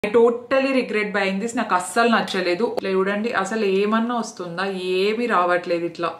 totally regret buying this నాకు అస్సలు నచ్చలేదు ఇట్లా చూడండి అసలు ఏమన్నా వస్తుందా ఏమి రావట్లేదు ఇట్లా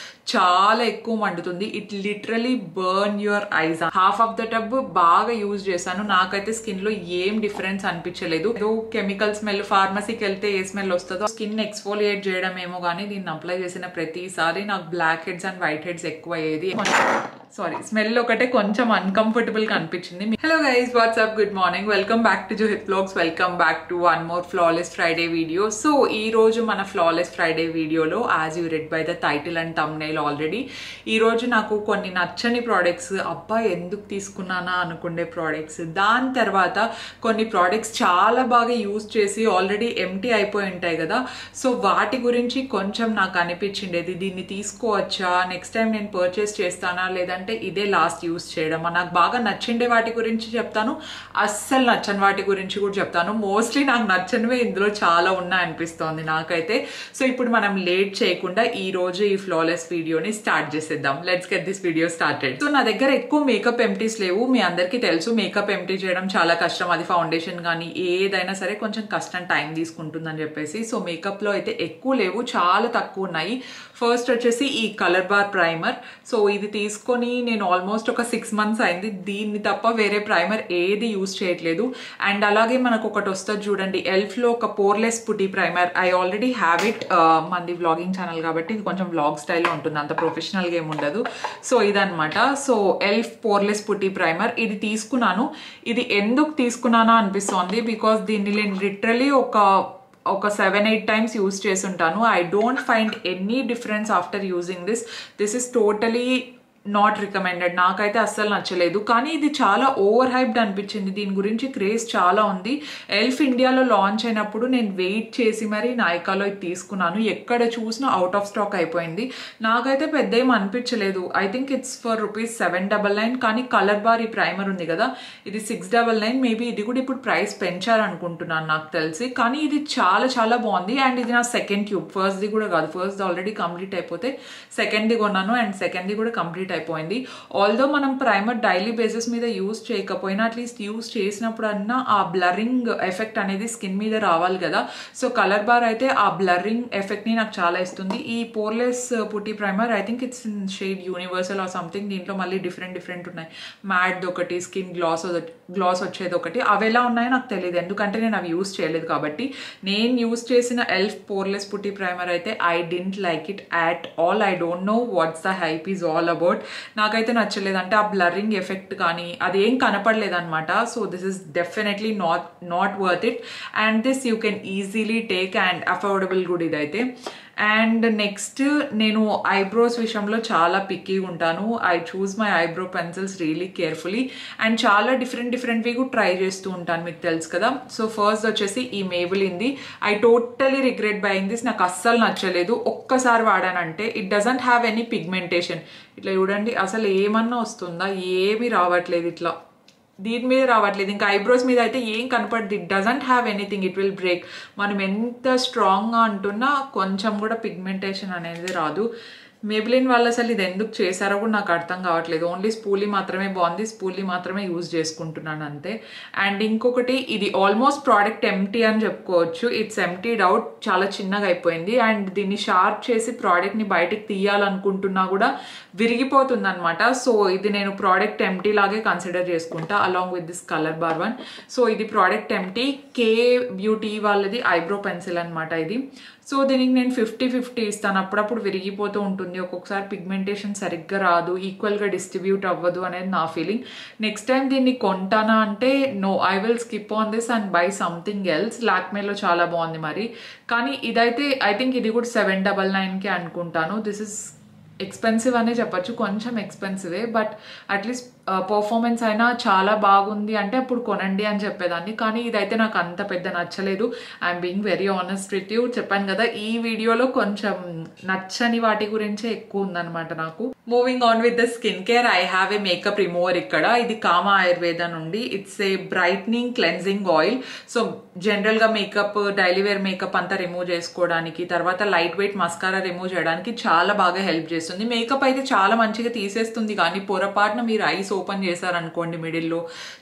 చాలా ఎక్కువ మండుతుంది it literally burn your eyes half of the tub బాగా యూజ్ చేశాను నాకైతే స్కిన్ లో ఏం డిఫరెన్స్ అనిపించలేదు ఏదో కెమికల్ స్మెల్ ఫార్మసీకి వెళ్తే ఏ స్మెల్ వస్తుందో స్కిన్ ఎక్స్ఫోలియేట్ చేయడం ఏమో కానీ దీన్ని అప్లై చేసిన ప్రతిసారి నాకు blackheads and whiteheads ఎక్కువ అయ్యేది సారీ స్మెల్ ఒకటే కొంచెం అన్కంఫర్టబుల్ గా అనిపించింది hello guys what's up good morning welcome back to Johith blogs welcome back to one more flawless Friday video so ఈ రోజు మన ఫ్లాలెస్ ఫ్రైడే వీడియోలో as you read by the title and thumbnail already ఈ రోజు నాకు కొన్ని నచ్చని ప్రోడక్ట్స్ అబ్బా ఎందుకు తీసుకున్నానా అనుకునే ప్రోడక్ట్స్ దాని తర్వాత కొన్ని ప్రోడక్ట్స్ చాలా బాగా యూజ్ చేసి ఆల్రెడీ ఎంటీ అయిపోయి ఉంటాయి కదా సో వాటి గురించి కొంచెం నాకు అనిపించిండేది దీన్ని తీసుకోవచ్చా నెక్స్ట్ టైం నేను పర్చేస్ చేస్తానా లేదంటే ఇదే లాస్ట్ యూస్ చేయడమా నాకు బాగా నచ్చిండే వాటి గురించి చెప్తాను అస్సలు నచ్చని వాటి గురించి కూడా చెప్తాను మోస్ట్లీ నాకు నచ్చనివే ఇందులో చాలా ఉన్నాయి అనిపిస్తోంది నాకైతే సో ఇప్పుడు మనం లేట్ చేయకుండా ఈ రోజు ఈ ఫ్లాలెస్ వీడియోని స్టార్ట్ చేసేద్దాం let's get this video started so నా దగ్గర ఎక్కువ మేకప్ ఎంటీస్ లేవు మీ అందరికీ తెలుసు మేకప్ ఎంటీ చేయడం చాలా కష్టం అది ఫౌండేషన్ కానీ ఏదైనా సరే కొంచెం కష్టం టైం తీసుకుంటుందని చెప్పేసి సో మేకప్ లో అయితే ఎక్కువ లేవు చాలా తక్కువ ఉన్నాయి ఫస్ట్ వచ్చేసి ఈ కలర్ బార్ ప్రైమర్ సో ఇది తీసుకొని నేను ఆల్మోస్ట్ ఒక సిక్స్ మంత్స్ అయింది దీన్ని తప్ప వేరే ప్రైమర్ ఏది యూజ్ చేయట్లేదు అండ్ అలాగే మనకు ఒకటి వస్తుంది చూడండి ఎల్ఫ్ లో ఒక poreless putty primer I already have it మంది వ్లాగింగ్ ఛానల్ కాబట్టి ఇది కొంచెం వ్లాగ్ స్టైల్లో ఉంటుంది అంత ప్రొఫెషనల్గా ఏమి ఉండదు సో ఇదనమాట so Elf poreless putty primer ఇది తీసుకున్నాను ఇది ఎందుకు తీసుకున్నానో అనిపిస్తోంది బికాస్ దీన్ని నేను లిటరలీ ఒక ఒక సెవెన్ ఎయిట్ టైమ్స్ యూస్ చేసి ఉంటాను I don't find any difference after using this this is totally not recommended నాకైతే అస్సలు నచ్చలేదు కానీ ఇది చాలా ఓవర్ హైప్డ్ అనిపించింది దీని గురించి క్రేజ్ చాలా ఉంది ఎల్ఫ్ ఇండియాలో లాంచ్ అయినప్పుడు నేను వెయిట్ చేసి మరీ నాయికాలో ఇది తీసుకున్నాను ఎక్కడ చూసినా అవుట్ ఆఫ్ స్టాక్ అయిపోయింది నాకైతే పెద్ద ఏం అనిపించలేదు I think it's for rupees seven double nine కానీ కలర్ బార్ ఈ ప్రైమర్ ఉంది కదా ఇది సిక్స్ డబల్ నైన్ మేబీ ఇది కూడా ఇప్పుడు ప్రైస్ పెంచారనుకుంటున్నాను నాకు తెలిసి కానీ ఇది చాలా చాలా బాగుంది అండ్ ఇది నా సెకండ్ ట్యూబ్ ఫస్ట్ది కూడా కాదు ఫస్ట్ ఆల్రెడీ కంప్లీట్ అయిపోతే సెకండ్ది కొన్నాను అండ్ సెకండ్ది కూడా కంప్లీట్ అయిపోయింది ఆల్దో మనం ప్రైమర్ డైలీ బేసిస్ మీద యూస్ చేయకపోయినా అట్లీస్ట్ యూస్ చేసినప్పుడు అన్నా ఆ బ్లరింగ్ ఎఫెక్ట్ అనేది స్కిన్ మీద రావాలి కదా సో కలర్ బార్ అయితే ఆ బ్లరింగ్ ఎఫెక్ట్ని నాకు చాలా ఇస్తుంది ఈ poreless putty primer I think it's in shade universal or something దీంట్లో మళ్ళీ డిఫరెంట్ డిఫరెంట్ ఉన్నాయి మ్యాట్ ఒకటి స్కిన్ గ్లాస్ గ్లాస్ వచ్చేది ఒకటి అవి ఎలా ఉన్నాయో నాకు తెలియదు ఎందుకంటే నేను అవి యూస్ చేయలేదు కాబట్టి నేను యూస్ చేసిన ఎల్ఫ్ పోర్లెస్ పుట్టి ప్రైమర్ అయితే I didn't like it at all I don't know what's the hype is all about నాకైతే నచ్చలేదు అంటే ఆ బ్లరింగ్ ఎఫెక్ట్ కానీ అదేం కనపడలేదు అనమాట so this is definitely not not worth it and this you can easily take and affordable కూడా ఇదైతే అండ్ నెక్స్ట్ నేను ఐబ్రోస్ విషయంలో చాలా పిక్కీ ఉంటాను I choose my eyebrow pencils really carefully and చాలా డిఫరెంట్ డిఫరెంట్వి కూడా ట్రై చేస్తూ ఉంటాను మీకు తెలుసు కదా సో ఫస్ట్ వచ్చేసి ఈ మేబులింది I totally regret buying this నాకు అస్సలు నచ్చలేదు ఒక్కసారి వాడానంటే it doesn't have any pigmentation ఇట్లా చూడండి అసలు ఏమన్నా వస్తుందా ఏమీ రావట్లేదు ఇట్లా దీని మీద రావట్లేదు ఇంకా ఐబ్రోస్ మీద అయితే ఏం కనపడదు it doesn't have anything it will break మనం ఎంత స్ట్రాంగ్గా అంటున్నా కొంచెం కూడా పిగ్మెంటేషన్ అనేది రాదు మేబిలిన్ వాళ్ళు అసలు ఇది ఎందుకు చేశారో కూడా నాకు అర్థం కావట్లేదు ఓన్లీ స్పూలీ మాత్రమే బాగుంది స్పూలీ మాత్రమే యూజ్ చేసుకుంటున్నాను అంతే అండ్ ఇంకొకటి ఇది ఆల్మోస్ట్ ప్రోడక్ట్ ఎంటీ అని చెప్పుకోవచ్చు ఇట్స్ ఎంటీడ్ అవుట్ చాలా చిన్నగా అయిపోయింది అండ్ దీన్ని షార్ప్ చేసి ప్రోడక్ట్ని బయటికి తీయాలనుకుంటున్నా కూడా విరిగిపోతుంది అనమాట సో ఇది నేను ప్రోడక్ట్ ఎంటీ లాగే కన్సిడర్ చేసుకుంటా along with this Colorbar one so ఇది ప్రోడక్ట్ ఎంటీ కే బ్యూటీ వాళ్ళది ఐబ్రో పెన్సిల్ అనమాట ఇది సో దీనికి నేను ఫిఫ్టీ ఫిఫ్టీ ఇస్తాను అప్పుడప్పుడు విరిగిపోతూ ఉంటుంది ఒక్కొక్కసారి పిగ్మెంటేషన్ సరిగ్గా రాదు ఈక్వల్గా డిస్ట్రిబ్యూట్ అవ్వదు అనేది నా ఫీలింగ్ నెక్స్ట్ టైం దీన్ని కొంటానా అంటే no I will skip on this and buy something else లాక్మేలో చాలా బాగుంది మరి కానీ ఇదైతే ఐ థింక్ ఇది కూడా సెవెన్ డబల్ నైన్కి అనుకుంటాను దిస్ ఇస్ ఎక్స్పెన్సివ్ అనే చెప్పచ్చు కొంచెం ఎక్స్పెన్సివే బట్ అట్లీస్ట్ పర్ఫార్మెన్స్ అయినా చాలా బాగుంది అంటే అప్పుడు కొనండి అని చెప్పేదాన్ని కానీ ఇదైతే నాకు అంత పెద్ద నచ్చలేదు I'm being very honest with you చెప్పాను కదా ఈ వీడియోలో కొంచెం నచ్చని వాటి గురించే ఎక్కువ ఉందన్నమాట నాకు moving on with the skin care I have a makeup remover ఇక్కడ ఇది కామా ఆయుర్వేద నుండి it's a brightening cleansing oil so general గా మేకప్ డైలీ వేర్ మేకప్ అంతా రిమూవ్ చేసుకోవడానికి తర్వాత లైట్ వెయిట్ మస్కారా రిమూవ్ చేయడానికి చాలా బాగా హెల్ప్ చేస్తుంది మేకప్ అయితే చాలా మంచిగా తీసేస్తుంది కానీ పొరపాటున మీరు ఐస్ ఓపెన్ చేశారనుకోండి మిడిల్లో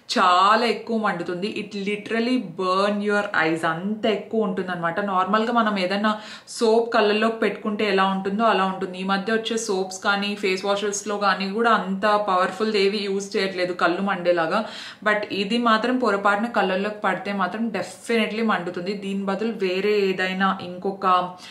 చాలా ఎక్కువ మండుతుంది it literally burn your eyes అంత ఎక్కువ ఉంటుంది అనమాట నార్మల్గా మనం ఏదైనా సోప్ కళ్ళల్లోకి పెట్టుకుంటే ఎలా ఉంటుందో అలా ఉంటుంది ఈ మధ్య వచ్చే సోప్స్ కానీ ఫేస్ వాషెస్లో కానీ కూడా అంత పవర్ఫుల్ ఏవి యూజ్ చేయట్లేదు కళ్ళు మండేలాగా బట్ ఇది మాత్రం పొరపాటున కళ్ళల్లోకి పడితే మాత్రం డెఫినెట్లీ మండుతుంది దీని బదులు వేరే ఏదైనా ఇంకొక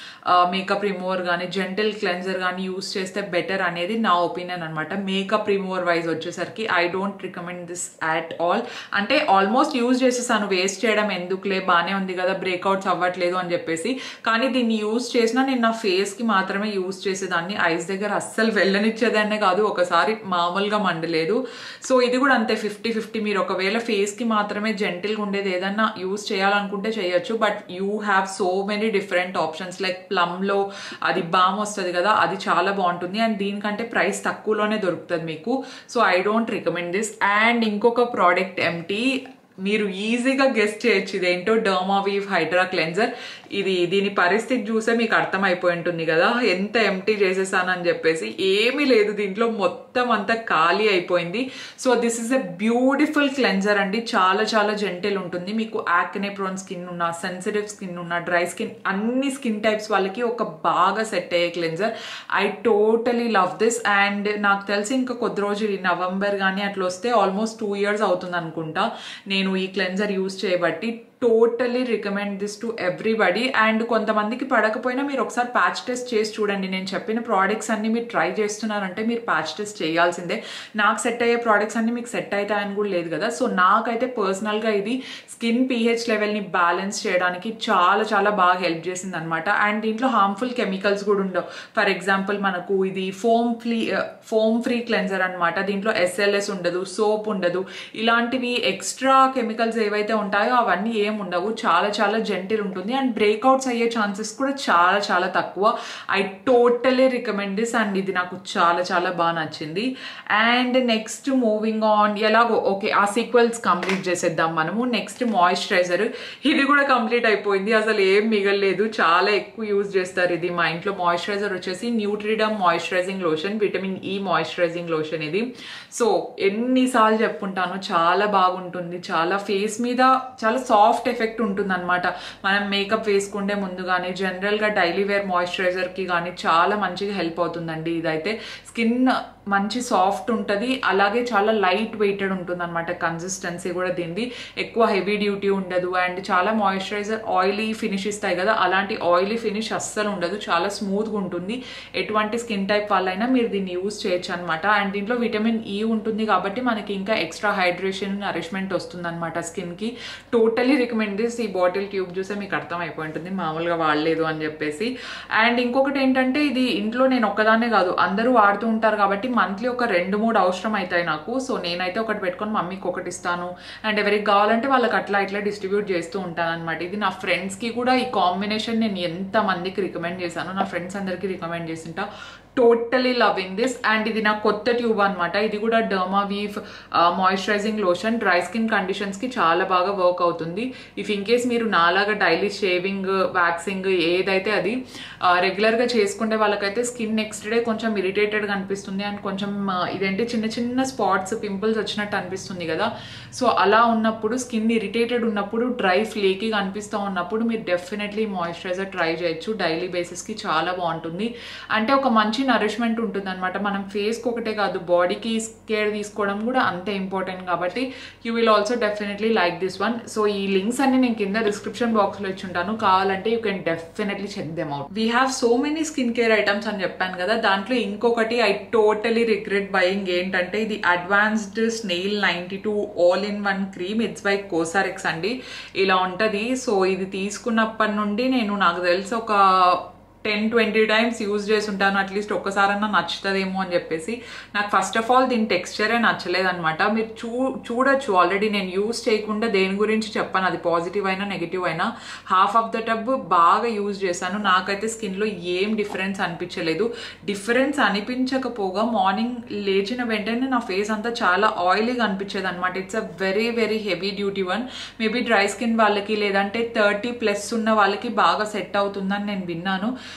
మేకప్ రిమూవర్ కానీ జెంటల్ క్లెన్జర్ కానీ యూస్ చేస్తే బెటర్ అనేది నా ఒపీనియన్ అనమాట మేకప్ రిమూవర్ వైజ్ వచ్చేసరికి I don't recommend this at all అంటే ఆల్మోస్ట్ యూజ్ చేసేసాను వేస్ట్ చేయడం ఎందుకులే బాగానే ఉంది కదా బ్రేక్అవుట్స్ అవ్వట్లేదు అని చెప్పేసి కానీ దీన్ని యూజ్ చేసినా నేను నా ఫేస్కి మాత్రమే యూజ్ చేసేదాన్ని ఐస్ దగ్గర అస్సలు వెళ్ళనిచ్చేదాన్నే కాదు ఒకసారి మామూలుగా మండలేదు సో ఇది కూడా అంతే ఫిఫ్టీ ఫిఫ్టీ మీరు ఒకవేళ ఫేస్కి మాత్రమే జెంటిల్గా ఉండేది ఏదన్నా యూజ్ చేయాలనుకుంటే చేయొచ్చు but you have so many different options like ప్లమ్లో అది బామ్ వస్తుంది కదా అది చాలా బాగుంటుంది అండ్ దీనికంటే ప్రైస్ తక్కువలోనే దొరుకుతుంది మీకు so I don't recommend this and ఇంకొక ప్రోడక్ట్ ఎంటీ మీరు ఈజీగా గెస్ట్ చేయొచ్చు ఇదేంటో డర్మావీవ్ హైడ్రా క్లెన్జర్ ఇది దీని పరిస్థితి చూసే మీకు అర్థమైపోయి ఉంటుంది కదా ఎంత ఎంటీ చేసేసానని చెప్పేసి ఏమీ లేదు దీంట్లో మొత్తం అంతా ఖాళీ అయిపోయింది so this is a beautiful cleanser అండి చాలా చాలా జెంటిల్ ఉంటుంది మీకు యాక్నే ప్రోన్ స్కిన్ ఉన్న సెన్సిటివ్ స్కిన్ ఉన్న డ్రై స్కిన్ అన్ని స్కిన్ టైప్స్ వాళ్ళకి ఒక బాగా సెట్ అయ్యే cleanser I totally love this and నాకు తెలిసి ఇంకా కొద్ది రోజులు ఈ నవంబర్ కానీ అట్లా వస్తే ఆల్మోస్ట్ టూ ఇయర్స్ అవుతుంది అనుకుంటా నేను ఈ క్లెన్జర్ యూస్ చేయబట్టి totally recommend this to everybody and కొంతమందికి పడకపోయినా మీరు ఒకసారి ప్యాచ్ టెస్ట్ చేసి చూడండి నేను చెప్పిన ప్రోడక్ట్స్ అన్ని మీరు ట్రై చేస్తున్నారంటే మీరు ప్యాచ్ టెస్ట్ చేయాల్సిందే నాకు సెట్ అయ్యే ప్రోడక్ట్స్ అన్ని మీకు సెట్ అవుతాయని కూడా లేదు కదా సో నాకైతే పర్సనల్గా ఇది స్కిన్ పీహెచ్ లెవెల్ని బ్యాలెన్స్ చేయడానికి చాలా చాలా బాగా హెల్ప్ చేసింది అనమాట అండ్ దీంట్లో హార్మ్ఫుల్ కెమికల్స్ కూడా ఉండవు ఫర్ ఎగ్జాంపుల్ మనకు ఇది foam free foam free cleanser అనమాట దీంట్లో ఎస్ఎల్ఎస్ ఉండదు సోప్ ఉండదు ఇలాంటివి ఎక్స్ట్రా కెమికల్స్ ఏవైతే ఉంటాయో అవన్నీ ఏం ఉండవు చాలా చాలా జెంటిల్ ఉంటుంది అండ్ బ్రేక్అవుట్స్ అయ్యే ఛాన్సెస్ కూడా చాలా చాలా తక్కువ I totally recommend this and ఇది నాకు చాలా చాలా బాగా నచ్చింది అండ్ నెక్స్ట్ మూవింగ్ ఆన్ ఎలాగో ఓకే ఆ సీక్వెల్స్ కంప్లీట్ చేసేద్దాం మనము నెక్స్ట్ మాయిశ్చరైజర్ ఇది కూడా కంప్లీట్ అయిపోయింది అసలు ఏం మిగలలేదు చాలా ఎక్కువ యూజ్ చేస్తారు ఇది మా ఇంట్లో మాయిశ్చరైజర్ వచ్చేసి Nutriderm moisturising lotion vitamin E moisturising lotion ఇది సో ఎన్నిసార్లు చెప్పుకుంటాను చాలా బాగుంటుంది చాలా ఫేస్ మీద చాలా సాఫ్ట్ ఎఫెక్ట్ ఉంటుంది అనమాట మనం మేకప్ వేసుకుంటే ముందు కానీ జనరల్గా డైలీ వేర్ మాయిశ్చరైజర్కి కానీ చాలా మంచిగా హెల్ప్ అవుతుందండి ఇదైతే స్కిన్ మంచి సాఫ్ట్ ఉంటుంది అలాగే చాలా లైట్ వెయిటెడ్ ఉంటుంది అనమాట కన్సిస్టెన్సీ కూడా దీనిది ఎక్కువ హెవీ డ్యూటీ ఉండదు అండ్ చాలా మాయిశ్చరైజర్ ఆయిలీ ఫినిష్ ఇస్తాయి కదా అలాంటి ఆయిలీ ఫినిష్ అస్సలు ఉండదు చాలా స్మూత్గా ఉంటుంది ఎటువంటి స్కిన్ టైప్ వాళ్ళైనా మీరు దీన్ని యూజ్ చేయొచ్చు అనమాట అండ్ దీంట్లో విటమిన్ ఈ ఉంటుంది కాబట్టి మనకి ఇంకా ఎక్స్ట్రా హైడ్రేషన్ నరిష్మెంట్ వస్తుంది అనమాట స్కిన్కి టోటలీ రికమెండ్ దిస్ ఈ బాటిల్ ట్యూబ్ చూసే మీకు అర్థమైపోయి ఉంటుంది మామూలుగా వాడలేదు అని చెప్పేసి అండ్ ఇంకొకటి ఏంటంటే ఇది ఇంట్లో నేను ఒక్కదాన్నే కాదు అందరూ వాడుతూ ఉంటారు కాబట్టి మంత్లీ ఒక రెండు మూడు అవసరం అవుతాయి నాకు సో నేనైతే ఒకటి పెట్టుకొని మమ్మీకి ఒకటి ఇస్తాను అండ్ ఎవరికి కావాలంటే వాళ్ళకి అట్లా ఇట్లా డిస్ట్రిబ్యూట్ చేస్తూ ఉంటాను అనమాట ఇది నా ఫ్రెండ్స్కి కూడా ఈ కాంబినేషన్ నేను ఎంత మందికి రికమెండ్ చేశాను నా ఫ్రెండ్స్ అందరికీ రికమెండ్ చేసింటా టోటలీ లవింగ్ దిస్ అండ్ ఇది నా కొత్త ట్యూబ్ అనమాట ఇది కూడా Derma Viv moisturising lotion dry skin కండిషన్స్కి చాలా బాగా వర్క్ అవుతుంది ఇఫ్ ఇన్ కేస్ మీరు నాలాగా డైలీ షేవింగ్ వ్యాక్సింగ్ ఏదైతే అది రెగ్యులర్గా చేసుకుంటే వాళ్ళకైతే స్కిన్ నెక్స్ట్ డే కొంచెం ఇరిటేటెడ్గా అనిపిస్తుంది అండ్ కొంచెం ఇదేంటి చిన్న చిన్న స్పాట్స్ పింపుల్స్ వచ్చినట్టు అనిపిస్తుంది కదా సో అలా ఉన్నప్పుడు స్కిన్ ఇరిటేటెడ్ ఉన్నప్పుడు డ్రై ఫ్లేకీగా అనిపిస్తూ ఉన్నప్పుడు మీరు డెఫినెట్లీ మాయిశ్చరైజర్ ట్రై చేయొచ్చు డైలీ బేసిస్కి చాలా బాగుంటుంది అంటే ఒక మంచి నరిష్మెంట్ ఉంటుంది అనమాట మనం ఫేస్కి ఒకటే కాదు బాడీకి కేర్ తీసుకోవడం కూడా అంతే ఇంపార్టెంట్ కాబట్టి you will also definitely like this one so ఈ లింక్స్ అన్ని నేను కింద డిస్క్రిప్షన్ బాక్స్లో ఇచ్చి ఉంటాను కావాలంటే you can definitely check them out we have so many skin care items అని చెప్పాను కదా దాంట్లో ఇంకొకటి ఐ టోటలీ రిగ్రెట్ బయింగ్ ఏంటంటే ఇది advanced snail ninety two all in one cream it's by COSRX అండి ఇలా ఉంటుంది సో ఇది తీసుకున్నప్పటి నుండి నేను నాకు తెలిసి ఒక టెన్ ట్వంటీ టైమ్స్ యూజ్ చేసి ఉంటాను అట్లీస్ట్ ఒక్కసారన్నా నచ్చుతుందేమో అని చెప్పేసి నాకు ఫస్ట్ ఆఫ్ ఆల్ దీని టెక్స్చరే నచ్చలేదన్నమాట మీరు చూ చూడొచ్చు ఆల్రెడీ నేను యూజ్ చేయకుండా దేని గురించి చెప్పాను అది పాజిటివ్ అయినా నెగిటివ్ అయినా హాఫ్ ఆఫ్ ద టబ్ బాగా యూజ్ చేశాను నాకైతే స్కిన్లో ఏం డిఫరెన్స్ అనిపించలేదు డిఫరెన్స్ అనిపించకపోగా మార్నింగ్ లేచిన వెంటనే నా ఫేస్ అంతా చాలా ఆయిలీగా అనిపించేది అనమాట it's uh very very heavy duty one maybe dry skin వాళ్ళకి లేదంటే థర్టీ ప్లస్ ఉన్న వాళ్ళకి బాగా సెట్ అవుతుందని నేను విన్నాను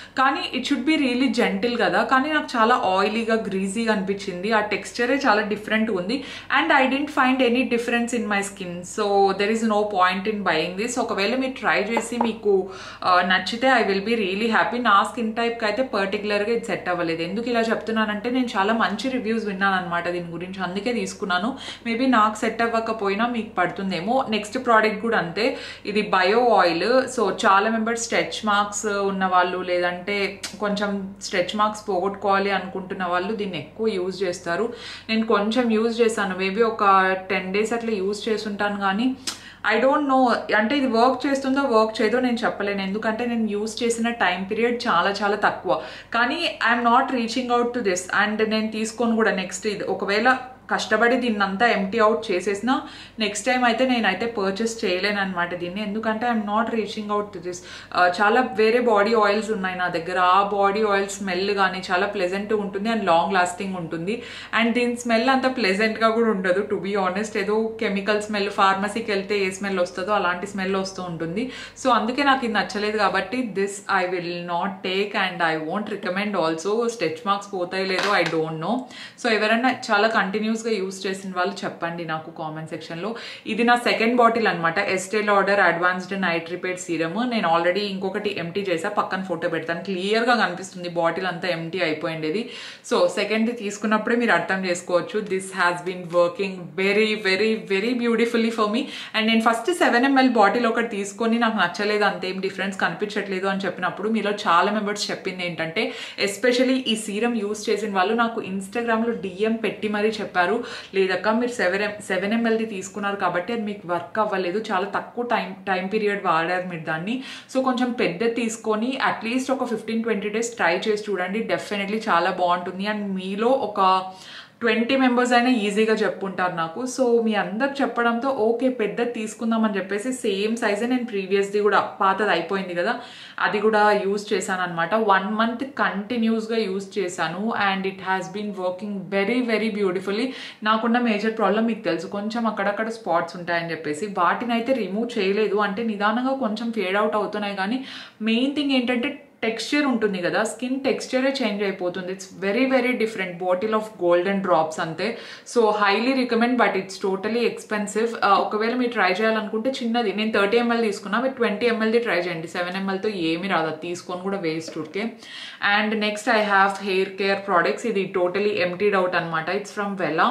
కానీ it should be really gentle కదా కానీ నాకు చాలా ఆయిలీగా గ్రీజీగా అనిపించింది ఆ టెక్స్చరే చాలా డిఫరెంట్ ఉంది and I didn't find any difference in my skin so there is no point in buying this ఒకవేళ మీరు ట్రై చేసి మీకు ఆ, నచ్చితే I will be really happy నా స్కిన్ టైప్కి అయితే పర్టికులర్గా ఇది సెట్ అవ్వలేదు ఎందుకు ఇలా చెప్తున్నానంటే నేను చాలా మంచి రివ్యూస్ విన్నాను అనమాట దీని గురించి అందుకే తీసుకున్నాను మేబీ నాకు సెట్ అవ్వకపోయినా మీకు పడుతుందేమో నెక్స్ట్ ప్రోడక్ట్ కూడా అంతే ఇది బయో ఆయిల్ సో చాలా మెంబర్స్ స్ట్రెచ్ మార్క్స్ ఉన్న వాళ్ళు లేదంటే కొంచెం స్ట్రెచ్ మార్క్స్ పోగొట్టుకోవాలి అనుకుంటున్న వాళ్ళు దీన్ని ఎక్కువ యూజ్ చేస్తారు నేను కొంచెం యూజ్ చేశాను మేబీ ఒక టెన్ డేస్ అట్లా యూజ్ చేస్తుంటాను కానీ ఐ డోంట్ నో అంటే ఇది వర్క్ చేస్తుందో వర్క్ చేయదో నేను చెప్పలేను ఎందుకంటే నేను యూస్ చేసిన టైం పీరియడ్ చాలా చాలా తక్కువ కానీ I'm not reaching out to this and నేను తీసుకొని కూడా నెక్స్ట్ ఇది ఒకవేళ కష్టపడి దీన్ని అంతా ఎంటీ అవుట్ చేసేసిన నెక్స్ట్ టైం అయితే నేనైతే పర్చేస్ చేయలేను అనమాట దీన్ని ఎందుకంటే I'm not reaching out to this చాలా వేరే బాడీ ఆయిల్స్ ఉన్నాయి నా దగ్గర ఆ బాడీ ఆయిల్ స్మెల్ కానీ చాలా ప్లెజెంట్ ఉంటుంది అండ్ లాంగ్ లాస్టింగ్ ఉంటుంది అండ్ దీని స్మెల్ అంత ప్లెజెంట్గా కూడా ఉండదు టు బీ ఆనెస్ట్ ఏదో కెమికల్ స్మెల్ ఫార్మసీకి వెళ్తే ఏ స్మెల్ వస్తుందో అలాంటి స్మెల్ వస్తూ ఉంటుంది సో అందుకే నాకు ఇది నచ్చలేదు కాబట్టి this I will not take and I won't recommend also stretch marks పోతాయి లేదో ఐ డోంట్ నో సో ఎవరైనా చాలా కంటిన్యూస్గా యూస్ చేసిన వాళ్ళు చెప్పండి నాకు కామెంట్ సెక్షన్లో ఇది నా సెకండ్ బాటిల్ అనమాట Estee Lauder advanced night repair serum నేను ఆల్రెడీ ఇంకొకటి ఎంటీ చేసా పక్కన ఫోటో పెడతాను క్లియర్గా కనిపిస్తుంది బాటిల్ అంతా ఎంటీ అయిపోయిండేది సో సెకండ్ తీసుకున్నప్పుడే మీరు అర్థం చేసుకోవచ్చు this has been working very very very beautifully for me and నేను ఫస్ట్ సెవెన్ ఎంఎల్ బాటిల్ ఒకటి తీసుకొని నాకు నచ్చలేదు అంతేం డిఫరెన్స్ కనిపించట్లేదు అని చెప్పినప్పుడు మీలో చాలా మెంబర్స్ చెప్పింది ఏంటంటే ఎస్పెషలీ ఈ సీరం యూస్ చేసిన వాళ్ళు నాకు ఇన్స్టాగ్రామ్లో డిఎం పెట్టి మరీ చెప్పారు లేదక్క మీరు సెవెన్ ఎం సెవెన్ ఎంఎల్ది తీసుకున్నారు కాబట్టి అది మీకు వర్క్ అవ్వలేదు చాలా తక్కువ టైం టైం పీరియడ్ వాడారు మీరు దాన్ని సో కొంచెం పెద్ద తీసుకొని అట్లీస్ట్ ఒక ఫిఫ్టీన్ ట్వంటీ డేస్ ట్రై చేసి చూడండి డెఫినెట్లీ చాలా బాగుంటుంది అండ్ మీలో ఒక ట్వంటీ మెంబర్స్ అయినా ఈజీగా చెప్పుంటారు నాకు సో మీ అందరు చెప్పడంతో ఓకే పెద్ద తీసుకుందాం అని చెప్పేసి సేమ్ సైజే నేను ప్రీవియస్ది కూడా పాతది అయిపోయింది కదా అది కూడా యూజ్ చేశాను అనమాట వన్ మంత్ కంటిన్యూస్గా యూజ్ చేశాను and it has been working very very beautifully నాకున్న మేజర్ ప్రాబ్లం మీకు తెలుసు కొంచెం అక్కడక్కడ స్పాట్స్ ఉంటాయని చెప్పేసి వాటిని అయితే రిమూవ్ చేయలేదు అంటే నిదానంగా కొంచెం ఫేడ్ అవుట్ అవుతున్నాయి కానీ మెయిన్ థింగ్ ఏంటంటే టెక్స్చర్ ఉంటుంది కదా స్కిన్ టెక్స్చరే చేంజ్ అయిపోతుంది it's very very different bottle of golden drops అంతే so highly recommend but it's totally expensive ఒకవేళ మీరు ట్రై చేయాలనుకుంటే చిన్నది నేను థర్టీ ఎంఎల్ తీసుకున్నా మీరు ట్వంటీ ఎంఎల్ది ట్రై చేయండి సెవెన్ ఎంఎల్తో ఏమీ రాదు అది తీసుకొని కూడా వేస్ట్ ఉడికే and next I have hair care products ఇది టోటలీ ఎంటీడ్ అవుట్ అనమాట ఇట్స్ ఫ్రమ్ వెలా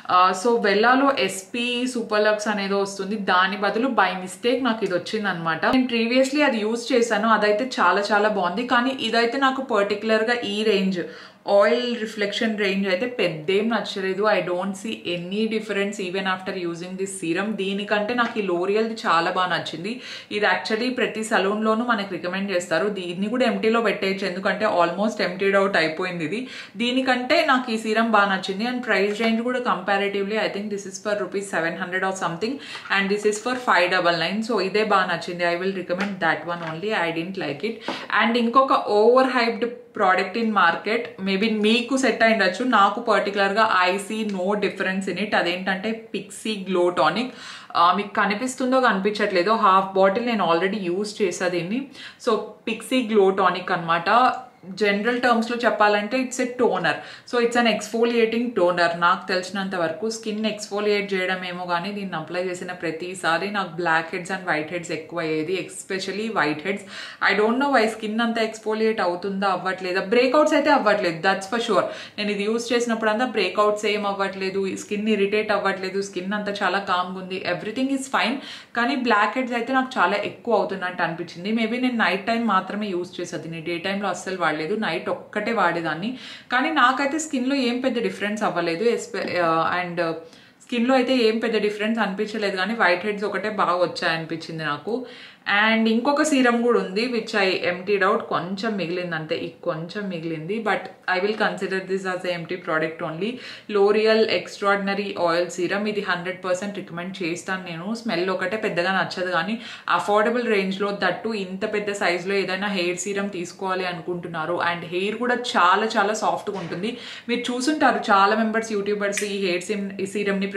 సో వెల్లాలో ఎస్పీ సూపర్ లక్స్ అనేది వస్తుంది దాని బదులు బై మిస్టేక్ నాకు ఇది వచ్చింది అనమాట నేను ప్రీవియస్లీ అది యూజ్ చేశాను అదైతే చాలా చాలా బాగుంది కానీ ఇదైతే నాకు పర్టికులర్గా ఈ రేంజ్ ఆయిల్ రిఫ్లెక్షన్ రేంజ్ అయితే పెద్దేం నచ్చలేదు I don't see any difference even after using this serum దీనికంటే నాకు ఈ లోరియల్ది చాలా బాగా నచ్చింది ఇది యాక్చువల్లీ ప్రతి సలూన్లోనూ మనకి రికమెండ్ చేస్తారు దీన్ని కూడా ఎంటీలో పెట్టేయచ్చు ఎందుకంటే ఆల్మోస్ట్ ఎంటీడ్ అవుట్ అయిపోయింది ఇది దీనికంటే నాకు ఈ సీరం బాగా నచ్చింది అండ్ ప్రైస్ రేంజ్ కూడా comparatively I think this is for rupees seven hundred or something and this is for five double nine so ఇదే బాగా నచ్చింది I will recommend that one only I didn't like it and ఇంకొక over hyped product in market maybe మీకు set అయిండొచ్చు నాకు పర్టికులర్గా I see no difference in it అదేంటంటే Pixi glow tonic మీకు కనిపిస్తుందో కనిపించట్లేదో హాఫ్ బాటిల్ నేను ఆల్రెడీ యూజ్ చేసా దీన్ని సో పిక్సీ గ్లో టానిక్ అనమాట జనరల్ టర్మ్స్లో చెప్పాలంటే it's a toner so it's an exfoliating toner నాకు తెలిసినంత వరకు స్కిన్ ఎక్స్ఫోలియేట్ చేయడం ఏమో కానీ దీన్ని అప్లై చేసిన ప్రతిసారి నాకు blackheads and whiteheads ఎక్కువ అయ్యేది especially whiteheads I don't know why skin అంతా ఎక్స్ఫోలియేట్ అవుతుందా అవ్వట్లేదా బ్రేక్అవుట్స్ అయితే అవ్వట్లేదు దట్స్ ఫర్ షూర్ నేను ఇది యూస్ చేసినప్పుడు అంతా బ్రేక్అవుట్స్ ఏం అవ్వట్లేదు స్కిన్ ఇరిటేట్ అవ్వట్లేదు స్కిన్ అంతా చాలా కామ్గా ఉంది ఎవ్రీథింగ్ ఈజ్ ఫైన్ కానీ బ్లాక్ హెడ్స్ అయితే నాకు చాలా ఎక్కువ అవుతున్నట్టు అనిపించింది మేబీ నేను నైట్ టైం మాత్రమే యూస్ చేసేది డే టైంలో అస్సలు వాడలేదు నైట్ ఒక్కటే వాడేదాన్ని కానీ నాకైతే స్కిన్లో ఏం పెద్ద డిఫరెన్స్ అవ్వలేదు ఎస్పె అండ్ స్కిన్లో అయితే ఏం పెద్ద డిఫరెన్స్ అనిపించలేదు కానీ వైట్ హెడ్స్ ఒకటే బాగా వచ్చాయి అనిపించింది నాకు అండ్ ఇంకొక సీరం కూడా ఉంది విచ్ ఐ ఎంటీడ్ అవుట్ కొంచెం మిగిలింది అంతే ఈ కొంచెం మిగిలింది but I will consider this as empty product only L'Oreal extraordinary oil serum ఇది హండ్రెడ్ పర్సెంట్ రికమెండ్ చేస్తాను నేను స్మెల్ ఒకటే పెద్దగా నచ్చదు కానీ అఫోర్డబుల్ రేంజ్లో దట్టు ఇంత పెద్ద సైజులో ఏదైనా హెయిర్ సీరం తీసుకోవాలి అనుకుంటున్నారు అండ్ హెయిర్ కూడా చాలా చాలా సాఫ్ట్గా ఉంటుంది మీరు చూసుంటారు చాలా మెంబర్స్ యూట్యూబర్స్ ఈ హెయిర్ సీమ్ ఈ సీరమ్ని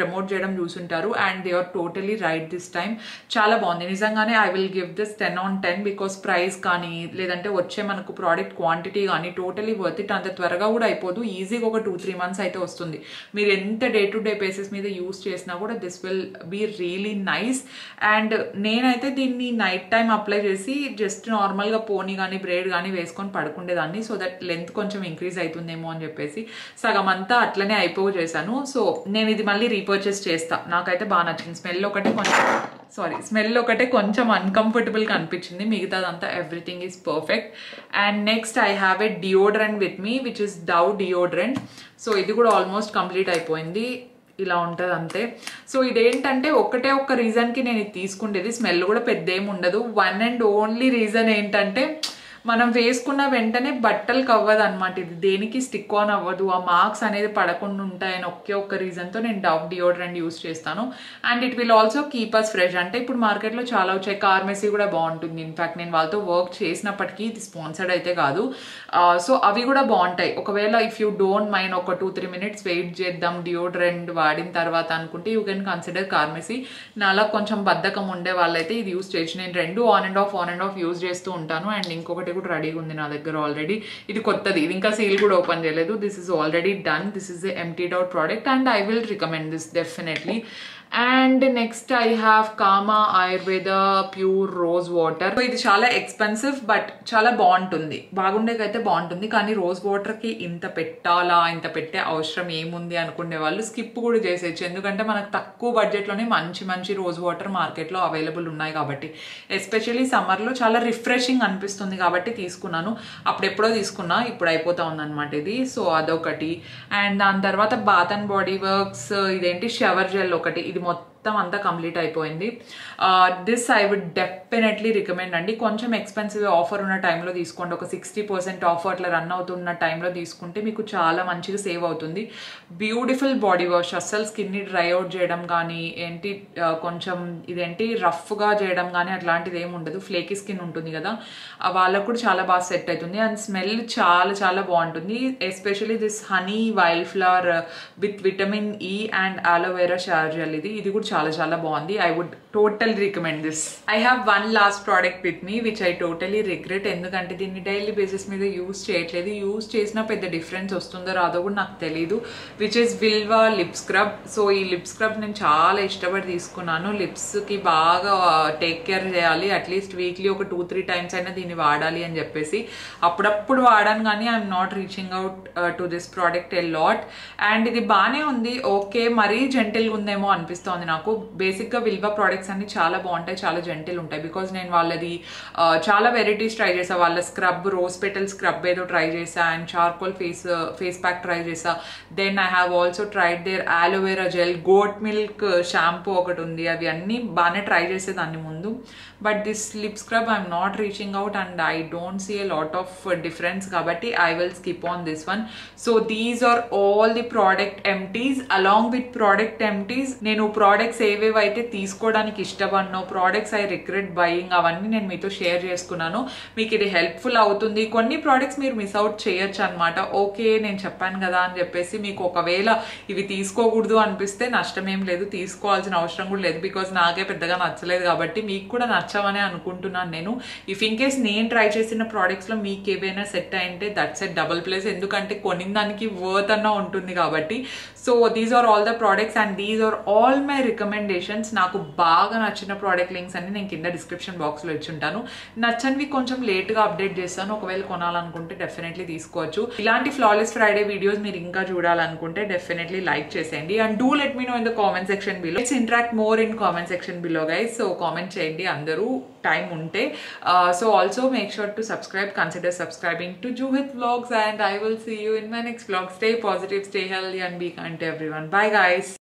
ప్రమోట్ చేయడం చూసుంటారు and they are totally right this time చాలా బాగుంది నిజంగానే I will give this ten on ten because price కానీ లేదంటే వచ్చే మనకు ప్రోడక్ట్ క్వాంటిటీ కానీ టోటలీ వర్త్ ఇట్ అంత త్వరగా కూడా అయిపోదు ఈజీగా ఒక టూ త్రీ మంత్స్ అయితే వస్తుంది మీరు ఎంత డే టు డే బేసిస్ మీద యూస్ చేసినా కూడా this will be really nice and నేనైతే దీన్ని నైట్ టైం అప్లై చేసి జస్ట్ నార్మల్గా పోనీ కానీ బ్రేడ్ కానీ వేసుకొని పడుకుండేదాన్ని సో దట్ లెంత్ కొంచెం ఇంక్రీజ్ అవుతుందేమో అని చెప్పేసి సగం అంతా అట్లనే అయిపో చేశాను సో నేను ఇది మళ్ళీ రీపర్చేస్ చేస్తా నాకైతే బాగా నచ్చింది స్మెల్ ఒకటే కొంచెం సారీ స్మెల్ ఒకటే కొంచెం అన్కంఫర్టబుల్గా అనిపించింది మిగతాదంతా everything is perfect and next I have a deodorant with me which is Dove deodorant so ఇది కూడా ఆల్మోస్ట్ కంప్లీట్ అయిపోయింది ఇలా ఉంటుంది అంతే సో ఇదేంటంటే ఒకటే ఒక్క రీజన్కి నేను ఇది తీసుకుండేది స్మెల్ కూడా పెద్ద ఏమి ఉండదు వన్ అండ్ ఓన్లీ రీజన్ ఏంటంటే మనం వేసుకున్న వెంటనే బట్టలు కవ్వదు అనమాట ఇది దేనికి స్టిక్ ఆన్ అవ్వదు ఆ మార్క్స్ అనేది పడకుండా ఉంటాయని ఒకే ఒక్క రీజన్తో నేను డవ్ డియోడ్రెంట్ యూస్ చేస్తాను and it will also keep us fresh అంటే ఇప్పుడు మార్కెట్లో చాలా వచ్చాయి కార్మెసీ కూడా బాగుంటుంది ఇన్ఫాక్ట్ నేను వాళ్ళతో వర్క్ చేసినప్పటికీ ఇది స్పాన్సర్డ్ అయితే కాదు సో అవి కూడా బాగుంటాయి ఒకవేళ ఇఫ్ యూ డోంట్ మైండ్ ఒక టూ త్రీ మినిట్స్ వెయిట్ చేద్దాం డియోడ్రెంట్ వాడిన తర్వాత అనుకుంటే యూ కెన్ కన్సిడర్ కార్మెసీ నాలా కొంచెం బద్ధకం ఉండే వాళ్ళైతే ఇది యూస్ చేయొచ్చు నేను రెండు on and off on and off use చేస్తూ ఉంటాను అండ్ ఇంకొకటి కూడా రెడీగా ఉంది నా దగ్గర ఆల్రెడీ ఇది కొత్తది ఇది ఇంకా సీల్ కూడా ఓపెన్ చేయలేదు this is already done this is emptied out product and I will recommend this definitely and next I have Kama Ayurveda pure rose water ఇది చాలా ఎక్స్పెన్సివ్ బట్ చాలా బాగుంటుంది బాగుండేకైతే బాగుంటుంది కానీ రోజ్ వాటర్కి ఇంత పెట్టాలా ఇంత పెట్టే అవసరం ఏముంది అనుకునే వాళ్ళు స్కిప్ కూడా చేసేయచ్చు ఎందుకంటే మనకు తక్కువ బడ్జెట్లోనే మంచి మంచి రోజ్ వాటర్ మార్కెట్లో అవైలబుల్ ఉన్నాయి కాబట్టి ఎస్పెషల్లీ సమ్మర్లో చాలా రిఫ్రెషింగ్ అనిపిస్తుంది కాబట్టి తీసుకున్నాను అప్పుడు ఎప్పుడో తీసుకున్నా ఇప్పుడు అయిపోతా ఉందన్నమాట ఇది సో అదొకటి అండ్ దాని తర్వాత బాత్ అండ్ బాడీ వర్క్స్ ఇదేంటి షవర్ జెల్ ఒకటి ఇది మొత్తం అంతా కంప్లీట్ అయిపోయింది this I would definitely recommend అండి కొంచెం ఎక్స్పెన్సివ్ ఆఫర్ ఉన్న టైంలో తీసుకోండి ఒక సిక్స్టీ పర్సెంట్ ఆఫర్ అట్లా రన్ అవుతున్న టైంలో తీసుకుంటే మీకు చాలా మంచిగా సేవ్ అవుతుంది బ్యూటిఫుల్ బాడీ వాష్ అస్సలు స్కిన్ని డ్రై అవుట్ చేయడం కానీ ఏంటి కొంచెం ఇదేంటి రఫ్గా చేయడం కానీ అట్లాంటిది ఏమి ఉండదు ఫ్లేకీ స్కిన్ ఉంటుంది కదా వాళ్ళకు కూడా చాలా బాగా సెట్ అవుతుంది అండ్ స్మెల్ చాలా చాలా బాగుంటుంది especially this honey wild flower with vitamin E and aloe vera షార్జల్ ఇది ఇది కూడా చాలా చాలా బాగుంది I would total recommend this I have one last product with me which I totally regret ఎందుకంటే దీన్ని డైలీ బేసిస్ మీద యూస్ చేయట్లేదు యూస్ చేసినా పెద్ద డిఫరెన్స్ వస్తుందో రాదో కూడా నాకు తెలియదు which is Vilvah lip scrub so ఈ లిప్ స్క్రబ్ నేను చాలా ఇష్టపడి తీసుకున్నాను లిప్స్కి బాగా టేక్ కేర్ చేయాలి అట్లీస్ట్ వీక్లీ ఒక టూ త్రీ టైమ్స్ అయినా దీన్ని వాడాలి అని చెప్పేసి అప్పుడప్పుడు వాడాను కానీ I'm not reaching out to this product a lot అండ్ ఇది బాగానే ఉంది ఓకే మరీ జెంటిల్గా ఉందేమో అనిపిస్తోంది నాకు బేసిక్గా విల్వా ప్రోడక్ట్స్ అన్ని చాలా బాగుంటాయి చాలా జెంటిల్ ఉంటాయి బికాజ్ నేను వాళ్ళది చాలా వెరైటీస్ ట్రై చేసా వాళ్ళ స్క్రబ్ రోజ్ పెటల్ స్క్రబ్ ఏదో ట్రై చేసా and charcoal face face pack try చేసా then I have also tried their aloe vera gel goat milk shampoo ఒకటి ఉంది అవి అన్నీ బాగానే ట్రై చేసేదాన్ని ముందు but this lip scrub I'm not reaching out and I don't see a lot of difference కాబట్టి I will skip on this one so these are all the product empties along with product ఎంటీస్ నేను products ఏవేవి అయితే తీసుకోవడానికి ఇష్టపడినో products I regret buying అవన్నీ నేను మీతో share చేసుకున్నాను మీకు ఇది హెల్ప్ఫుల్ అవుతుంది కొన్ని ప్రోడక్ట్స్ మీరు మిస్ అవుట్ చేయొచ్చు అనమాట ఓకే నేను చెప్పాను కదా అని చెప్పేసి మీకు ఒకవేళ ఇవి తీసుకోకూడదు అనిపిస్తే నష్టం ఏం లేదు తీసుకోవాల్సిన అవసరం కూడా లేదు బికాజ్ నాకే పెద్దగా నచ్చలేదు కాబట్టి మీకు కూడా నచ్చవని అనుకుంటున్నాను నేను ఇఫ్ ఇన్ కేస్ నేను ట్రై చేసిన ప్రోడక్ట్స్లో మీకు ఏవైనా సెట్ అయింటే దట్స్ ఎట్ డబుల్ ప్లేస్ ఎందుకంటే కొనిన దానికి వర్త్ అన్న ఉంటుంది కాబట్టి so these are all the products and these are all my recommendations నాకు బాగా నచ్చిన ప్రోడక్ట్ లింక్స్ అన్ని నేను కింద డిస్క్రిప్షన్ బాక్స్లో ఇచ్చుంటాను నచ్చనివి కొంచెం లేట్గా అప్డేట్ చేస్తాను ఒకవేళ కొనాలనుకుంటే డెఫినెట్లీ తీసుకోవచ్చు ఇలాంటి ఫ్లాలెస్ ఫ్రైడే వీడియోస్ మీరు ఇంకా చూడాలనుకుంటే డెఫినెట్లీ లైక్ చేసేయండి and do let me know in the comment section below it's interact more in comment section below guys so comment చేయండి అందరూ టైం ఉంటే so also make sure to subscribe consider subscribing to Zoo with vlogs and I will see you in my next vlog stay positive stay healthy and be kind everyone bye guys